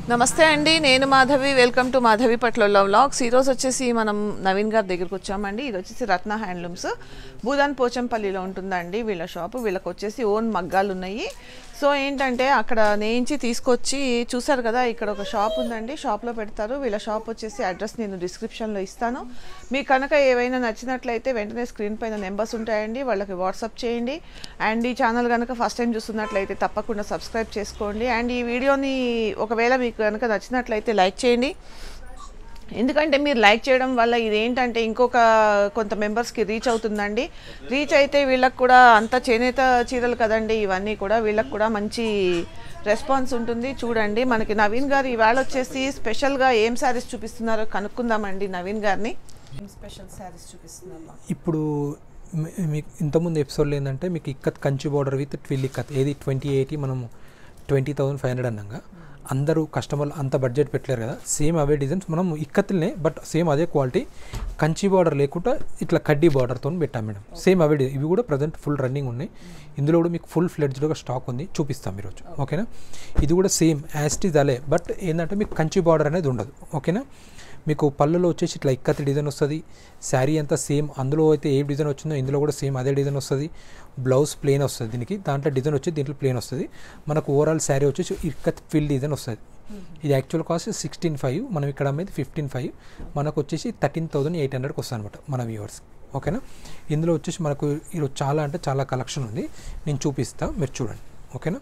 నమస్తే అండి నేను మాధవి వెల్కమ్ టు మాధవి పట్ల వ్లాగ్స్ ఈరోజు వచ్చేసి మనం నవీన్ గారి దగ్గరకు వచ్చామండి ఇది వచ్చేసి రత్న హ్యాండ్లూమ్స్ భూదాన్ పోచంపల్లిలో ఉంటుందండి వీళ్ళ షాపు వీళ్ళకి వచ్చేసి ఓన్ మగ్గాలు ఉన్నాయి సో ఏంటంటే అక్కడ నేయించి తీసుకొచ్చి చూసారు కదా ఇక్కడ ఒక షాప్ ఉందండి షాప్లో పెడతారు వీళ్ళ షాప్ వచ్చేసి అడ్రస్ నేను డిస్క్రిప్షన్లో ఇస్తాను మీకు కనుక ఏవైనా నచ్చినట్లయితే వెంటనే స్క్రీన్ పైన నెంబర్స్ ఉంటాయండి వాళ్ళకి వాట్సాప్ చేయండి అండ్ ఈ ఛానల్ కనుక ఫస్ట్ టైం చూస్తున్నట్లయితే తప్పకుండా సబ్స్క్రైబ్ చేసుకోండి అండ్ ఈ వీడియోని ఒకవేళ మీకు కనుక నచ్చినట్లయితే లైక్ చేయండి ఎందుకంటే మీరు లైక్ చేయడం వల్ల ఇదేంటంటే ఇంకొక కొంత మెంబర్స్కి రీచ్ అవుతుందండి రీచ్ అయితే వీళ్ళకి కూడా అంత చేనేత చీరలు కదండి ఇవన్నీ కూడా వీళ్ళకి కూడా మంచి రెస్పాన్స్ ఉంటుంది చూడండి మనకి నవీన్ గారు ఈవేళ వచ్చేసి స్పెషల్గా ఏం శారీస్ చూపిస్తున్నారో కనుక్కుందామండి నవీన్ గారిని ఏం స్పెషల్ శారీస్ చూపిస్తున్నారు ఇప్పుడు మీ- మీకు ఇంతకుముందు ఎపిసోడ్లో ఏంటంటే మీకు ikat Kanchi border with twill ikat ఏది ట్వంటీ ఎయిటీ మనం ట్వంటీ థౌసండ్ ఫైవ్ హండ్రెడ్ అన్నాగా అందరూ కస్టమర్లు అంత బడ్జెట్ పెట్టలేరు కదా సేమ్ అవే డిజైన్స్ మనం ఇక్కత్లనే బట్ సేమ్ అదే క్వాలిటీ కంచి బార్డర్ లేకుండా ఇట్లా కడ్డీ బార్డర్తో పెట్టాం మేడం సేమ్ అవే డిజైన్ ఇవి కూడా ప్రజెంట్ ఫుల్ రన్నింగ్ ఉన్నాయి ఇందులో కూడా మీకు ఫుల్ ఫ్లెడ్జ్డ్గా స్టాక్ ఉంది చూపిస్తాం ఈరోజు ఓకేనా ఇది కూడా సేమ్ యాస్టీజ్ అలే బట్ ఏంటంటే మీకు కంచి బార్డర్ అనేది ఉండదు ఓకేనా మీకు పళ్ళులో వచ్చేసి ఇట్లా ఇక్కతి డిజైన్ వస్తుంది శారీ అంతా సేమ్ అందులో అయితే ఏ డిజైన్ వచ్చిందో ఇందులో కూడా సేమ్ అదే డిజైన్ వస్తుంది బ్లౌజ్ ప్లేన్ వస్తుంది దీనికి దాంట్లో డిజైన్ వచ్చి దీంట్లో ప్లేన్ వస్తుంది మనకు ఓవరాల్ శారీ వచ్చేసి ఇక్కత్ ఫిల్ డిజైన్ వస్తుంది ఇది యాక్చువల్ కాస్ట్ సిక్స్టీన్ ఫైవ్ మనం ఇక్కడ అమ్మేది ఫిఫ్టీన్ ఫైవ్ మనకు వచ్చేసి థర్టీన్ థౌసండ్ ఎయిట్ హండ్రెడ్కి వస్తుంది అనమాట మన వ్యూవర్స్ ఓకేనా ఇందులో వచ్చేసి మనకు ఈరోజు చాలా అంటే చాలా కలెక్షన్ ఉంది నేను చూపిస్తా మీరు చూడండి ఓకేనా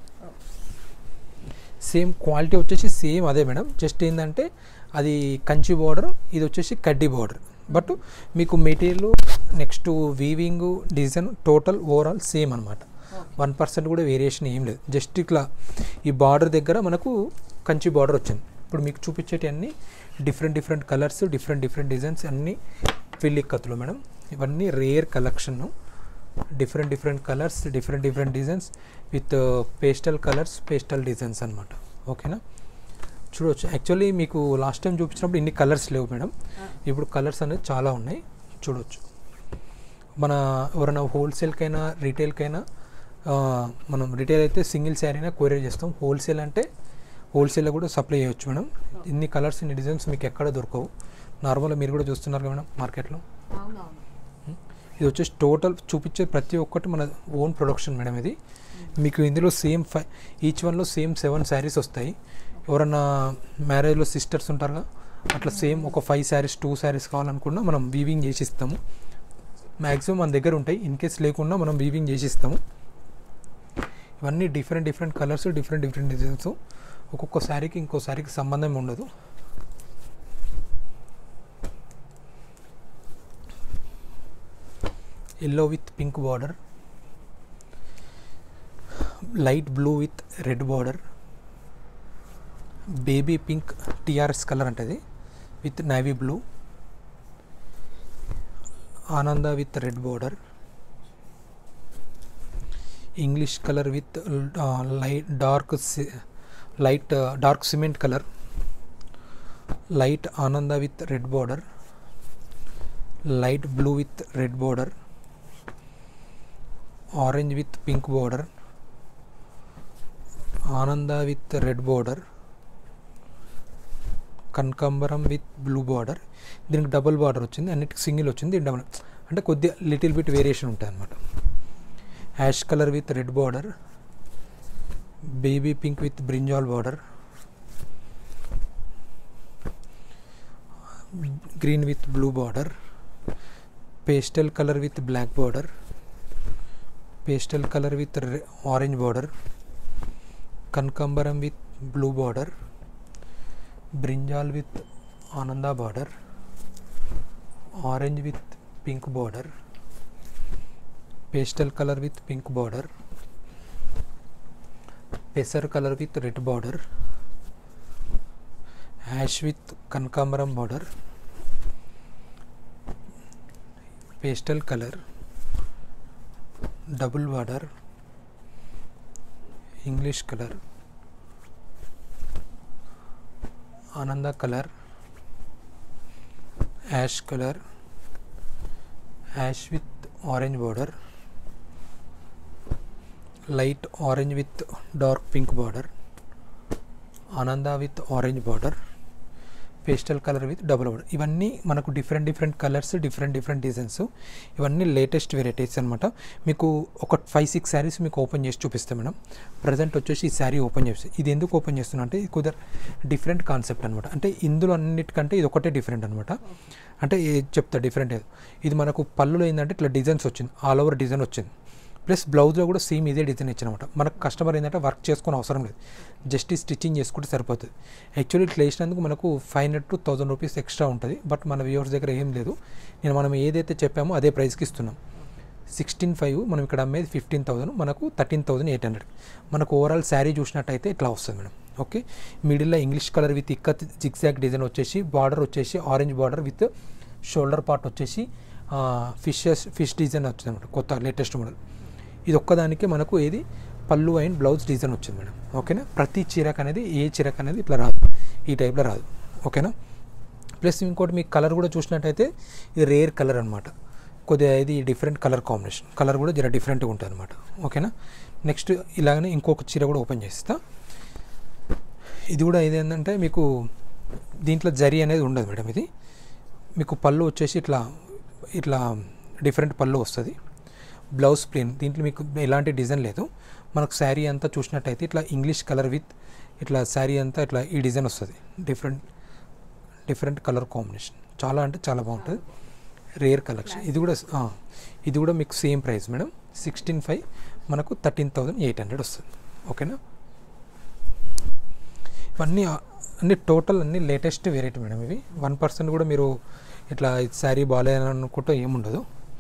సేమ్ క్వాలిటీ వచ్చేసి సేమ్ అదే మేడం జస్ట్ ఏంటంటే అది కంచి బార్డర్ ఇది వచ్చేసి కడ్డీ బార్డర్ బట్ మీకు material next weaving design total overall same అనమాట వన్ పర్సెంట్ కూడా వేరియేషన్ ఏం లేదు జస్ట్ ఇట్లా ఈ బార్డర్ దగ్గర మనకు కంచి బార్డర్ వచ్చింది ఇప్పుడు మీకు చూపించేటి అన్ని different different colours different different designs అన్నీ ఫిల్లిక్ కత్తులు మేడం ఇవన్నీ rare collection different different colours different different designs with pastel colours pastel designs అనమాట ఓకేనా చూడవచ్చు యాక్చువల్లీ మీకు లాస్ట్ టైం చూపించినప్పుడు ఇన్ని కలర్స్ లేవు మేడం ఇప్పుడు కలర్స్ అనేది చాలా ఉన్నాయి చూడవచ్చు మన ఎవరైనా హోల్సేల్కైనా రీటైల్కైనా ఆ, మనం రీటైల్ అయితే సింగిల్ శారీ అయినా కొరియర్ చేస్తాం హోల్సేల్ అంటే హోల్సేల్లో కూడా సప్లై చేయొచ్చు మేడం ఇన్ని కలర్స్ ఇన్ని డిజైన్స్ మీకు ఎక్కడ దొరకవు నార్మల్గా మీరు కూడా చూస్తున్నారు కదా మేడం మార్కెట్లో ఇది వచ్చేసి టోటల్ చూపించే ప్రతి ఒక్కటి మన ఓన్ ప్రొడక్షన్ మేడం ఇది మీకు ఇందులో సేమ్ ఫైవ్ ఈచ్ వన్లో సేమ్ సెవెన్ శారీస్ వస్తాయి ఎవరన్నా మ్యారేజ్లో సిస్టర్స్ ఉంటారుగా అట్లా సేమ్ ఒక ఫైవ్ శారీస్ టూ శారీస్ కావాలనుకున్నా మనం వీవింగ్ చేసి ఇస్తాము మ్యాక్సిమం మన దగ్గర ఉంటాయి ఇన్ కేస్ లేకుండా మనం వీవింగ్ చేసి ఇస్తాము ఇవన్నీ different different colours different different designs ఒక్కొక్క శారీకి ఇంకో శారీకి సంబంధం ఉండదు yellow with pink border light blue with red border baby pink TRS colour అంటది విత్ నేవీ బ్లూ ఆనంద with red border English colour with light dark light dark cement colour light ఆనంద with red border light blue with red border orange with pink border ఆనంద with red border కనకాంబరం with blue border దీనికి double border వచ్చింది అన్నిటికి single వచ్చింది double అంటే కొద్దిగా little bit variation ఉంటాయి అన్నమాట ash colour with red border baby pink with brinjal border green with blue border pastel colour with black border pastel colour with orange border కనకాంబరం with blue border brinjal with ఆనంద border orange with pink border pastel colour with pink border పెసర్ colour with red border ash with కనకాంబరం border pastel colour double border English colour ఆనంద colour ash colour ash with orange border light orange with dark pink border ఆనంద with orange border pastel colour with double border ఇవన్నీ మనకు different different colours different different designs ఇవన్నీ latest varieties అనమాట మీకు ఒక five six saris మీకు open చేసి చూపిస్తాం మేడం ప్రజెంట్ వచ్చేసి ఈ శారీ ఓపెన్ చేసి ఇది ఎందుకు ఓపెన్ చేస్తున్నా అంటే ఇది కుదర్ డిఫరెంట్ కాన్సెప్ట్ అనమాట అంటే ఇందులో అన్నిటికంటే ఇది ఒకటే డిఫరెంట్ అనమాట అంటే ఏ- చెప్తా డిఫరెంట్ ఏదో ఇది మనకు పళ్ళులో ఏంటంటే ఇట్లా డిజైన్స్ వచ్చింది ఆల్ ఓవర్ డిజైన్ వచ్చింది ప్లస్ బ్లౌజ్లో కూడా సేమ్ ఇదే డిజైన్ ఇచ్చినమాట మనకు కస్టమర్ ఏంటంటే వర్క్ చేసుకొని అవసరం లేదు జస్ట్ ఈ స్టిచ్చింగ్ చేసుకుంటే సరిపోతుంది యాక్చువల్లీ ఇట్లా వేసినందుకు మనకు five hundred to thousand rupees extra ఉంటుంది బట్ మన వ్యూవర్స్ దగ్గర ఏం లేదు నేను మనం ఏదైతే చెప్పామో అదే ప్రైస్కి ఇస్తున్నాం సిక్స్టీన్ ఫైవ్ మనం ఇక్కడ అమ్మేది ఫిఫ్టీన్ థౌసండ్ మనకు థర్టీన్ థౌసండ్ ఎయిట్ హండ్రెడ్ మనకు ఓవరాల్ శారీ చూసినట్టయితే ఇట్లా వస్తుంది మేడం ఓకే మిడిల్లో English colour with ikat zigzag design వచ్చేసి బార్డర్ వచ్చేసి orange border with shoulder part వచ్చేసి ఫిషెస్ ఫిష్ డిజైన్ వచ్చింది అనమాట కొత్త లేటెస్ట్ మోడల్ ఇది ఒక్కదానికి మనకు ఏది పళ్ళు అండ్ బ్లౌజ్ డిజైన్ వచ్చింది మేడం ఓకేనా ప్రతి చీరకు అనేది ఏ చీరకు అనేది ఇట్లా రాదు ఈ టైప్లో రాదు ఓకేనా ప్లస్ ఇంకోటి మీకు కలర్ కూడా చూసినట్టయితే ఇది రేర్ కలర్ అనమాట కొద్దిగా ఇది డిఫరెంట్ కలర్ కాంబినేషన్ కలర్ కూడా జర డిఫరెంట్గా ఉంటుంది అనమాట ఓకేనా నెక్స్ట్ ఇలాగనే ఇంకొక చీర కూడా ఓపెన్ చేస్తా ఇది కూడా ఇదేంటంటే మీకు దీంట్లో జరీ అనేది ఉండదు మేడం ఇది మీకు పళ్ళు వచ్చేసి ఇట్లా ఇట్లా డిఫరెంట్ పళ్ళు వస్తుంది బ్లౌజ్ ప్లేన్ దీంట్లో మీకు ఎలాంటి డిజైన్ లేదు మనకు శారీ అంతా చూసినట్టయితే ఇట్లా ఇంగ్లీష్ కలర్ విత్ ఇట్లా శారీ అంతా ఇట్లా ఈ డిజైన్ వస్తుంది డిఫరెంట్ డిఫరెంట్ కలర్ కాంబినేషన్ చాలా అంటే చాలా బాగుంటుంది రేర్ కలెక్షన్ ఇది కూడా ఆ, ఇది కూడా మీకు same price madam sixteen five మనకు థర్టీన్ థౌజండ్ ఎయిట్ హండ్రెడ్ వస్తుంది ఓకేనా ఇవన్నీ ఆ, అన్ని టోటల్ అన్ని లేటెస్ట్ వెరైటీ మేడం ఇవి వన్ పర్సెంట్ కూడా మీరు ఇట్లా శారీ బాగాలేదని అనుకుంటే ఏముండదు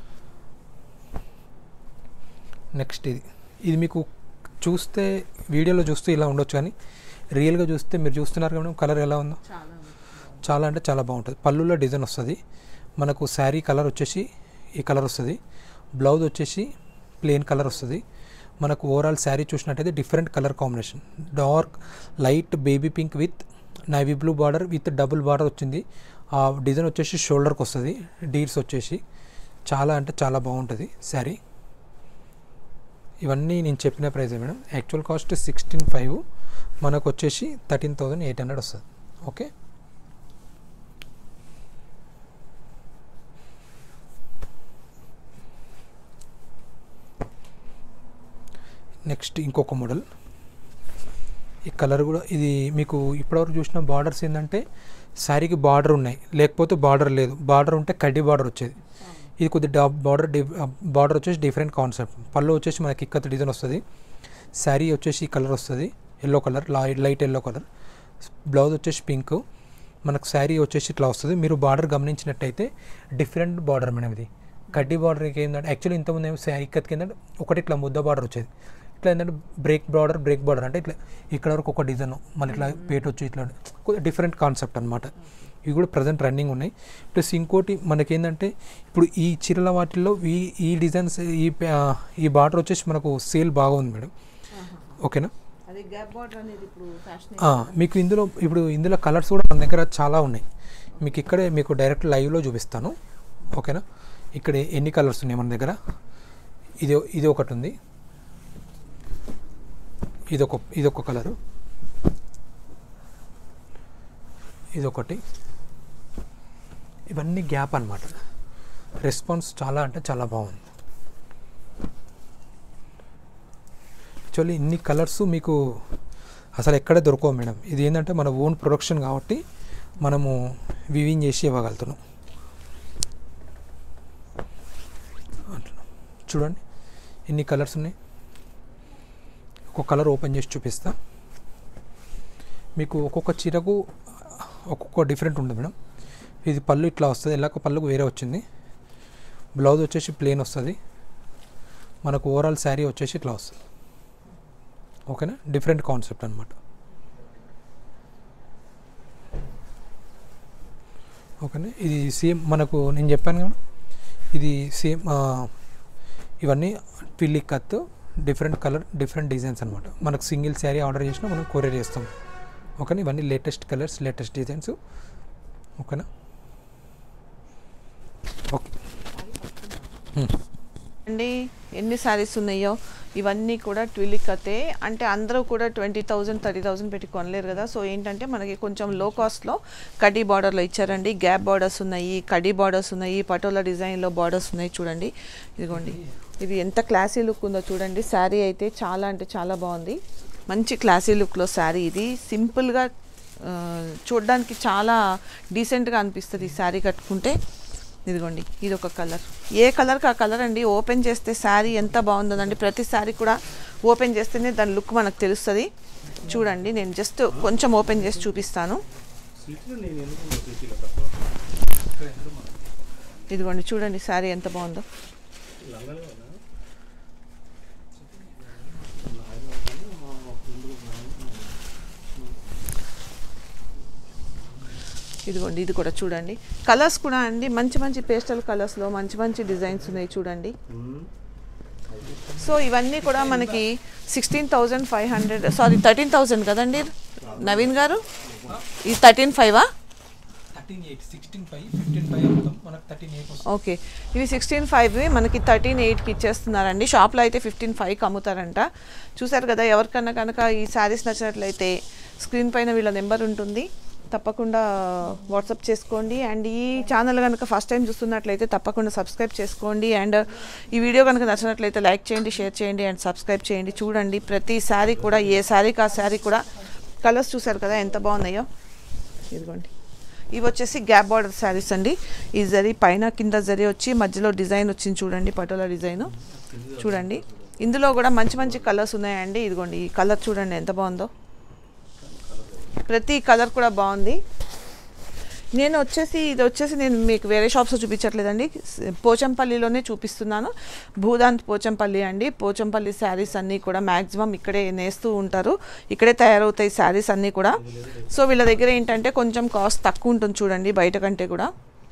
నెక్స్ట్ ఇది ఇది మీకు చూస్తే వీడియోలో చూస్తే ఇలా ఉండొచ్చు కానీ రియల్గా చూస్తే మీరు చూస్తున్నారు మేడం కలర్ ఎలా ఉందో చాలా చాలా అంటే చాలా బాగుంటుంది పళ్ళులో డిజైన్ వస్తుంది మనకు శారీ కలర్ వచ్చేసి ఈ కలర్ వస్తుంది బ్లౌజ్ వచ్చేసి ప్లెయిన్ కలర్ వస్తుంది మనకు ఓవరాల్ శారీ చూసినట్టయితే different colour combination dark light baby pink with navy blue border with double border వచ్చింది ఆ డిజైన్ వచ్చేసి షోల్డర్కి వస్తుంది డీర్స్ వచ్చేసి చాలా అంటే చాలా బాగుంటుంది శారీ ఇవన్నీ నేను చెప్పిన ప్రైజే madam actual cost sixteen five మనకు వచ్చేసి థర్టీన్ థౌజండ్ ఎయిట్ హండ్రెడ్ వస్తుంది ఓకే నెక్స్ట్ ఇంకొక మోడల్ ఈ కలర్ కూడా ఇది మీకు ఇప్పటివరకు చూసిన బార్డర్స్ ఏంటంటే శారీకి బార్డర్ ఉన్నాయి లేకపోతే బార్డర్ లేదు బార్డర్ ఉంటే కడ్డీ బార్డర్ వచ్చేది ఇది కొద్ది బార్డర్ బార్డర్ వచ్చేసి డిఫరెంట్ కాన్సెప్ట్ పళ్ళు వచ్చేసి మనకి ఇక్కత డిజైన్ వస్తుంది శారీ వచ్చేసి ఈ కలర్ వస్తుంది yellow colour light yellow colour blouse వచ్చేసి పింక్ మనకు శారీ వచ్చేసి ఇట్లా వస్తుంది మీరు బార్డర్ గమనించినట్టయితే డిఫరెంట్ బార్డర్ మేడం ఇది కడ్డీ బార్డర్కి ఏంటంటే యాక్చువల్లీ ఇంతకుముందు ఏమో శారీ ఇక్కత్కి ఏంటంటే ఒకటి ఇట్లా ముద్ద బార్డర్ వచ్చేది ఇట్లా ఏంటంటే బ్రేక్ బార్డర్ బ్రేక్ బార్డర్ అంటే ఇట్లా ఇక్కడ వరకు ఒక డిజైన్ మళ్ళీ ఇట్లా పేట వచ్చి ఇట్లా కొద్దిగా డిఫరెంట్ కాన్సెప్ట్ అనమాట ఇవి కూడా ప్రజెంట్ రన్నింగ్ ఉన్నాయి ప్లస్ ఇంకోటి మనకేంటంటే ఇప్పుడు ఈ చీరల వాటిల్లో ఈ ఈ డిజైన్స్ ఈ ఆ, ఈ బార్డర్ వచ్చేసి మనకు సేల్ బాగుంది మేడం ఓకేనా అది గ్యాప్ బార్డర్ అనేది ఇప్పుడు ఫ్యాషన్ ఆ, మీకు ఇందులో ఇప్పుడు ఇందులో కలర్స్ కూడా మన దగ్గర చాలా ఉన్నాయి మీకు ఇక్కడే మీకు డైరెక్ట్ లైవ్లో చూపిస్తాను ఓకేనా ఇక్కడ ఎన్ని కలర్స్ ఉన్నాయి మన దగ్గర ఇది ఇది ఒకటి ఉంది ఇదొక ఇదొక కలరు ఇదొకటి ఇవన్నీ గ్యాప్ అన్నమాట రెస్పాన్స్ చాలా అంటే చాలా బాగుంది యాక్చువల్లీ ఇన్ని కలర్స్ మీకు అసలు ఎక్కడ దొరకవు మేడం ఇది ఏంటంటే మన ఓన్ ప్రొడక్షన్ కాబట్టి మనము వివింగ్ చేసి ఇవ్వగలుగుతున్నాం అట్లా చూడండి ఎన్ని కలర్స్ ఉన్నాయి ఒక కలర్ ఓపెన్ చేసి చూపిస్తా మీకు ఒక్కొక్క చీరకు ఒక్కొక్క డిఫరెంట్ ఉంటుంది మేడం ఇది పళ్ళు ఇట్లా వస్తుంది ఎలాగ పళ్ళుకు వేరే వచ్చింది బ్లౌజ్ వచ్చేసి ప్లెయిన్ వస్తుంది మనకు ఓవరాల్ శారీ వచ్చేసి ఇట్లా వస్తుంది ఓకేనా డిఫరెంట్ కాన్సెప్ట్ అనమాట ఓకేనా ఇది సేమ్ మనకు నేను చెప్పాను కదా ఇది సేమ్ ఇవన్నీ పిల్లి కత్ డిఫరెంట్ కలర్ డిఫరెంట్ డిజైన్స్ అనమాట మనకు సింగిల్ శారీ ఆర్డర్ చేసినా మనం కొరియర్ చేస్తాం ఓకేనా ఇవన్నీ లేటెస్ట్ కలర్స్ లేటెస్ట్ డిజైన్స్ ఓకేనా ఓకే అండి ఎన్ని శారీస్ ఉన్నాయో ఇవన్నీ కూడా ట్విలికతే అంటే అందరూ కూడా ట్వంటీ థౌజండ్ థర్టీ థౌజండ్ పెట్టి కొనలేరు కదా సో ఏంటంటే మనకి కొంచెం లో కాస్ట్లో కడ్డీ బార్డర్లో ఇచ్చారండి గ్యాప్ బార్డర్స్ ఉన్నాయి కడ్డీ బార్డర్స్ ఉన్నాయి పటోలా డిజైన్లో బార్డర్స్ ఉన్నాయి చూడండి ఇదిగోండి ఇది ఎంత క్లాసీ లుక్ ఉందో చూడండి శారీ అయితే చాలా అంటే చాలా బాగుంది మంచి క్లాసీ లుక్లో శారీ ఇది సింపుల్గా ఆ, చూడ్డానికి చాలా డీసెంట్గా అనిపిస్తుంది ఈ శారీ కట్టుకుంటే ఇదిగోండి ఇది ఒక కలర్ ఏ కలర్కి ఆ కలర్ అండి ఓపెన్ చేస్తే శారీ ఎంత బాగుందండి ప్రతి శారీ కూడా ఓపెన్ చేస్తేనే దాని లుక్ మనకు తెలుస్తుంది చూడండి నేను జస్ట్ కొంచెం ఓపెన్ చేసి చూపిస్తాను ఇదిగోండి చూడండి శారీ ఎంత బాగుందో ఇదిగోండి ఇది కూడా చూడండి కలర్స్ కూడా అండి మంచి మంచి పేస్టల్ కలర్స్లో మంచి మంచి డిజైన్స్ ఉన్నాయి చూడండి సో ఇవన్నీ కూడా మనకి sixteen thousand five hundred sorry thirteen thousand కదండి నవీన్ గారు ఇది థర్టీన్ ఫైవా thirteen eight sixteen five fifteen five అమ్ముతాం మనకు థర్టీన్ ఎయిట్ వస్తుంది ఓకే ఇవి సిక్స్టీన్ ఫైవ్ మనకి థర్టీన్ ఎయిట్కి ఇచ్చేస్తున్నారండి షాప్లో అయితే ఫిఫ్టీన్ ఫైవ్కి అమ్ముతారంట చూసారు కదా ఎవరికన్నా కనుక ఈ శారీస్ నచ్చినట్లయితే స్క్రీన్ పైన వీళ్ళ నెంబర్ ఉంటుంది తప్పకుండా వాట్సాప్ చేసుకోండి అండ్ ఈ ఛానల్ కనుక ఫస్ట్ టైం చూస్తున్నట్లయితే తప్పకుండా సబ్స్క్రైబ్ చేసుకోండి అండ్ ఈ వీడియో కనుక నచ్చినట్లయితే లైక్ చేయండి షేర్ చేయండి అండ్ సబ్స్క్రైబ్ చేయండి చూడండి ప్రతి శారీ కూడా ఏ శారీకి ఆ శారీ కూడా కలర్స్ చూసారు కదా ఎంత బాగున్నాయో ఇదిగోండి ఇవి వచ్చేసి గ్యాప్ బార్డర్ శారీస్ అండి ఈ జరీ పైన కింద జరీ వచ్చి మధ్యలో డిజైన్ వచ్చింది చూడండి పటోలా డిజైన్ చూడండి ఇందులో కూడా మంచి మంచి కలర్స్ ఉన్నాయండి ఇదిగోండి ఈ కలర్ చూడండి ఎంత బాగుందో ప్రతి కలర్ కూడా బాగుంది నేను వచ్చేసి ఇది వచ్చేసి నేను మీకు వేరే షాప్స్లో చూపించట్లేదండి పోచంపల్లిలోనే చూపిస్తున్నాను భూదాంత్ పోచంపల్లి అండి పోచంపల్లి శారీస్ అన్నీ కూడా మ్యాక్సిమం ఇక్కడే నేస్తూ ఉంటారు ఇక్కడే తయారవుతాయి శారీస్ అన్నీ కూడా సో వీళ్ళ దగ్గర ఏంటంటే కొంచెం కాస్ట్ తక్కువ ఉంటుంది చూడండి బయట కంటే కూడా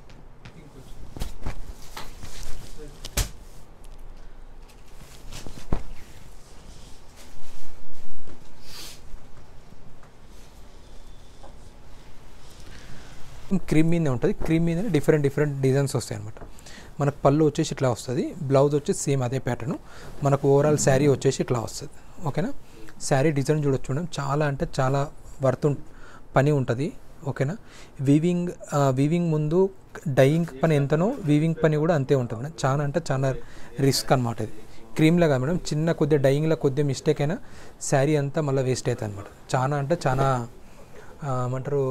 క్రీమ్ మీదే ఉంటుంది క్రీమ్ మీద డిఫరెంట్ డిఫరెంట్ డిజైన్స్ వస్తాయి అనమాట మనకు పళ్ళు వచ్చేసి ఇట్లా వస్తుంది బ్లౌజ్ వచ్చేసి సేమ్ అదే ప్యాటర్న్ మనకు ఓవరాల్ శారీ వచ్చేసి ఇట్లా వస్తుంది ఓకేనా శారీ డిజైన్ చూడొచ్చు చూడండి చాలా అంటే చాలా వర్త్ ఉం- పని ఉంటుంది ఓకేనా వీవింగ్ వీవింగ్ ముందు డైయింగ్ పని ఎంతనో వీవింగ్ పని కూడా అంతే ఉంటుంది మేడం చాలా అంటే చాలా రిస్క్ అనమాట ఇది క్రీమ్లో కాదు మేడం చిన్న కొద్దిగా డైయింగ్లో కొద్దిగా మిస్టేక్ అయినా శారీ అంతా మళ్ళీ వేస్ట్ అవుతుంది అనమాట చాలా అంటే చాలా ఆ, ఏమంటారు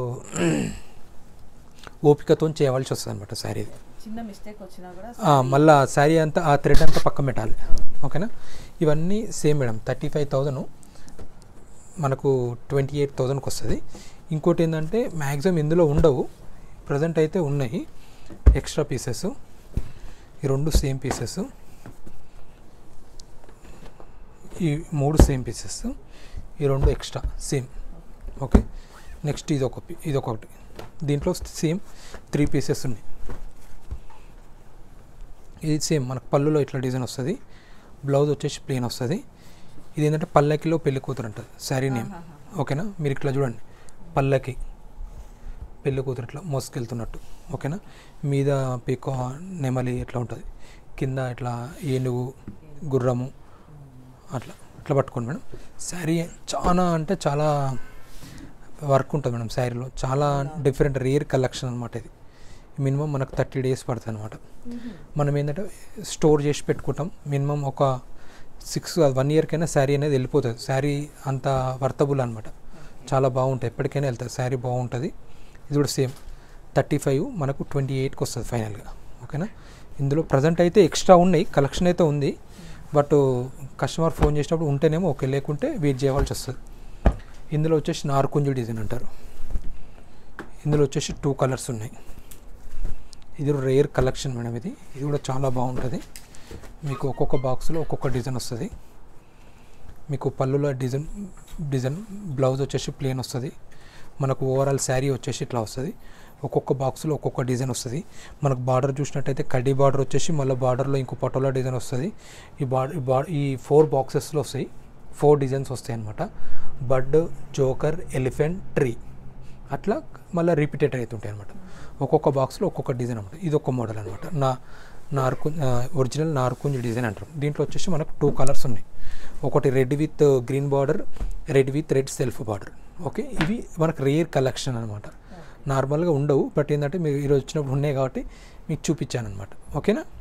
ఓపికతో చేయవలసి వస్తుంది అనమాట శారీ చిన్న మిస్టేక్ వచ్చినా కూడా మళ్ళీ శారీ అంతా ఆ థ్రెడ్ అంతా పక్కన పెట్టాలి ఓకేనా ఇవన్నీ same madam thirty five thousand మనకు ట్వంటీ ఎయిట్ థౌజండ్కి వస్తుంది ఇంకోటి ఏంటంటే మ్యాక్సిమం ఇందులో ఉండవు ప్రజెంట్ అయితే ఉన్నాయి ఎక్స్ట్రా పీసెస్ ఈ రెండు సేమ్ పీసెస్ ఈ మూడు సేమ్ పీసెస్ ఈ రెండు ఎక్స్ట్రా సేమ్ ఓకే నెక్స్ట్ ఇది ఒక పీ- ఇది ఒకటి దీంట్లో సేమ్ త్రీ పీసెస్ ఉన్నాయి ఇది సేమ్ మనకు పళ్ళులో ఇట్లా డిజైన్ వస్తుంది బ్లౌజ్ వచ్చేసి ప్లెయిన్ వస్తుంది ఇది ఏంటంటే పల్లకిలో పెళ్లి కూతురు అంటుంది శారీ నేమ్ ఓకేనా మీరు ఇట్లా చూడండి పల్లకి పెళ్లి కూతురు ఇట్లా మోసుకెళ్తున్నట్టు ఓకేనా మీద పీకో నెమలి ఇట్లా ఉంటుంది కింద ఇట్లా ఏనుగు గుర్రము అట్లా ఇట్లా పట్టుకోండి మేడం శారీ చాలా అంటే చాలా వర్క్ ఉంటుంది మేడం శారీలో చాలా డిఫరెంట్ రేర్ కలెక్షన్ అనమాట ఇది మినిమం మనకు థర్టీ డేస్ పడుతుంది అనమాట మనం ఏంటంటే స్టోర్ చేసి పెట్టుకుంటాం మినిమం ఒక సిక్స్ వన్ ఇయర్కైనా శారీ అనేది వెళ్ళిపోతుంది శారీ అంత వర్తబుల్ అనమాట చాలా బాగుంటుంది ఎప్పటికైనా వెళ్తుంది శారీ బాగుంటుంది ఇది కూడా సేమ్ థర్టీ ఫైవ్ మనకు ట్వంటీ ఎయిట్కి వస్తుంది ఫైనల్గా ఓకేనా ఇందులో ప్రజెంట్ అయితే ఎక్స్ట్రా ఉన్నాయి కలెక్షన్ అయితే ఉంది బట్ కస్టమర్ ఫోన్ చేసినప్పుడు ఉంటేనేమో ఓకే లేకుంటే వెయిట్ చేయవలసి వస్తుంది ఇందులో వచ్చేసి నార్కుంజు డిజైన్ అంటారు ఇందులో వచ్చేసి టూ కలర్స్ ఉన్నాయి ఇది రేర్ కలెక్షన్ మేడం ఇది ఇది కూడా చాలా బాగుంటుంది మీకు ఒక్కొక్క బాక్స్లో ఒక్కొక్క డిజైన్ వస్తుంది మీకు పళ్ళులో డిజైన్ డిజైన్ బ్లౌజ్ వచ్చేసి ప్లేన్ వస్తుంది మనకు ఓవరాల్ శారీ వచ్చేసి ఇట్లా వస్తుంది ఒక్కొక్క బాక్స్లో ఒక్కొక్క డిజైన్ వస్తుంది మనకు బార్డర్ చూసినట్టయితే కడ్డీ బార్డర్ వచ్చేసి మళ్ళీ బార్డర్లో ఇంకో పటోలా డిజైన్ వస్తుంది ఈ బార్డర్ ఈ ఫోర్ బాక్సెస్లో వస్తాయి ఫోర్ డిజైన్స్ వస్తాయి అనమాట బర్డ్ జోకర్ ఎలిఫెంట్ ట్రీ అట్లా మళ్ళీ రిపీటెడ్ అవుతుంటాయి అనమాట ఒక్కొక్క బాక్స్లో ఒక్కొక్క డిజైన్ అనమాట ఇది ఒక మోడల్ అనమాట నా నార్కు ఒరిజినల్ నార్కుంజ్ డిజైన్ అంటారు దీంట్లో వచ్చేసి మనకు టూ కలర్స్ ఉన్నాయి ఒకటి red with green border red with red self border okay ఇవి మనకు రేర్ కలెక్షన్ అనమాట నార్మల్గా ఉండవు బట్ ఏంటంటే మీరు ఈరోజు వచ్చినప్పుడు ఉన్నాయి కాబట్టి మీకు చూపించాను అనమాట ఓకేనా